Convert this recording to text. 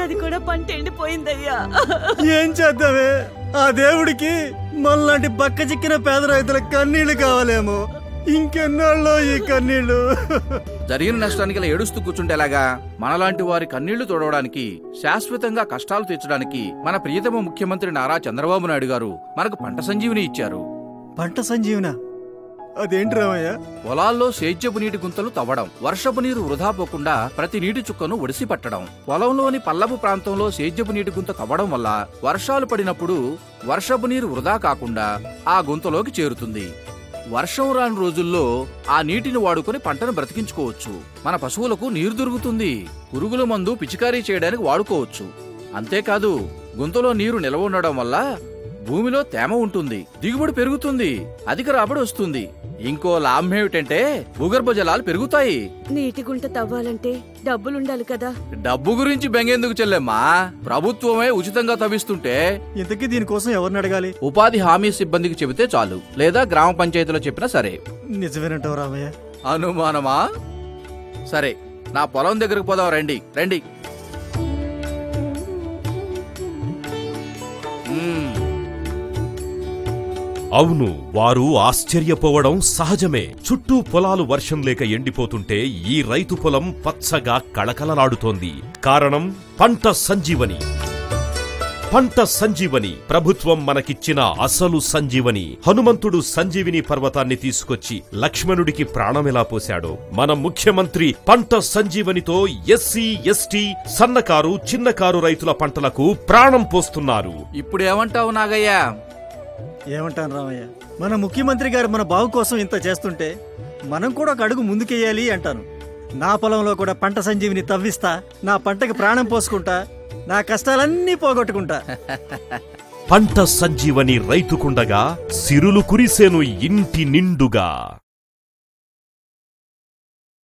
ఏడాది కూడా పంట ఎండిపోయిందయ్యా ఏం చేద్దామే ఆ దేవుడికి మనలాంటి బక్క చిక్కిన పేద రైతుల కన్నీళ్లు కావాలేమో ఇంకెన్నాళ్ళో ఈ కన్నీళ్లు జరిగిన నష్టానికి ఇలా ఏడుస్తూ కూర్చుంటేలాగా మనలాంటి వారి కన్నీళ్లు తోడవడానికి శాశ్వతంగా కష్టాలు తీర్చడానికి మన ప్రియతమ ముఖ్యమంత్రి నారా చంద్రబాబు నాయుడు గారు మనకు పంట సంజీవిని ఇచ్చారు పంట సంజీవన అదేంటి రామయ్య పొలాల్లో సేద్యపు నీటి గుంతలు తవ్వడం వర్షపు నీరు వృధా పోకుండా ప్రతి నీటి చుక్కను ఒడిసి పట్టడం పొలంలోని పల్లపు ప్రాంతంలో సేద్యపు నీటి గుంత తవ్వడం వల్ల వర్షాలు పడినప్పుడు వర్షపు నీరు వృధా కాకుండా ఆ గుంతలోకి చేరుతుంది వర్షం రాని రోజుల్లో ఆ నీటిని వాడుకొని పంటను బ్రతికించుకోవచ్చు మన పశువులకు నీరు దొరుకుతుంది పురుగుల మందు పిచికారీ చేయడానికి వాడుకోవచ్చు అంతేకాదు గుంతలో నీరు నిల్వ ఉండడం వల్ల భూమిలో తేమ ఉంటుంది దిగుబడి పెరుగుతుంది అధిక రాబడి వస్తుంది ఇంకో లాభం ఏమిటంటే భూగర్భ జలాలు పెరుగుతాయి నీటి గుంట తవ్వాలంటే డబ్బులుండాలి కదా డబ్బు గురించి బెంగెందుకు చెల్లెమ్మా ప్రభుత్వమే ఉచితంగా తవ్విస్తుంటే ఇంతకీ దీనికోసం ఎవరిని అడగాలి ఉపాధి హామీ సిబ్బందికి చెబితే చాలు లేదా గ్రామ పంచాయతీలో చెప్పినా సరే నిజమేనంటావు రామయ్య అనుమానమా సరే నా పొలం దగ్గరకు పోదాం రండి రండి మ్మ్. అవును వారు ఆశ్చర్యపోవడం సహజమే చుట్టూ పొలాలు వర్షం లేక ఎండిపోతుంటే ఈ రైతు పొలం పచ్చగా కళకళలాడుతోంది కారణం పంట సంజీవని పంట సంజీవని ప్రభుత్వం మనకిచ్చిన అసలు సంజీవని హనుమంతుడు సంజీవిని పర్వతాన్ని తీసుకొచ్చి లక్ష్మణుడికి ప్రాణమెలా పోశాడో మన ముఖ్యమంత్రి పంట సంజీవనితో ఎస్సీ ఎస్టీ సన్నకారు చిన్నకారు రైతుల పంటలకు ప్రాణం పోస్తున్నారు ఇప్పుడు ఏమంటావు నాగయ్యా ఏమంటాను రామయ్య మన ముఖ్యమంత్రి గారు మన బావు కోసం ఇంత చేస్తుంటే మనం కూడా ఒక అడుగు ముందుకెయ్యాలి అంటాను నా పొలంలో కూడా పంట సంజీవిని తవ్విస్తా నా పంటకి ప్రాణం పోసుకుంటా నా కష్టాలన్నీ పోగొట్టుకుంటా పంట సంజీవని రైతుకుండగా సిరులు కురిసెను ఇంటి నిండుగా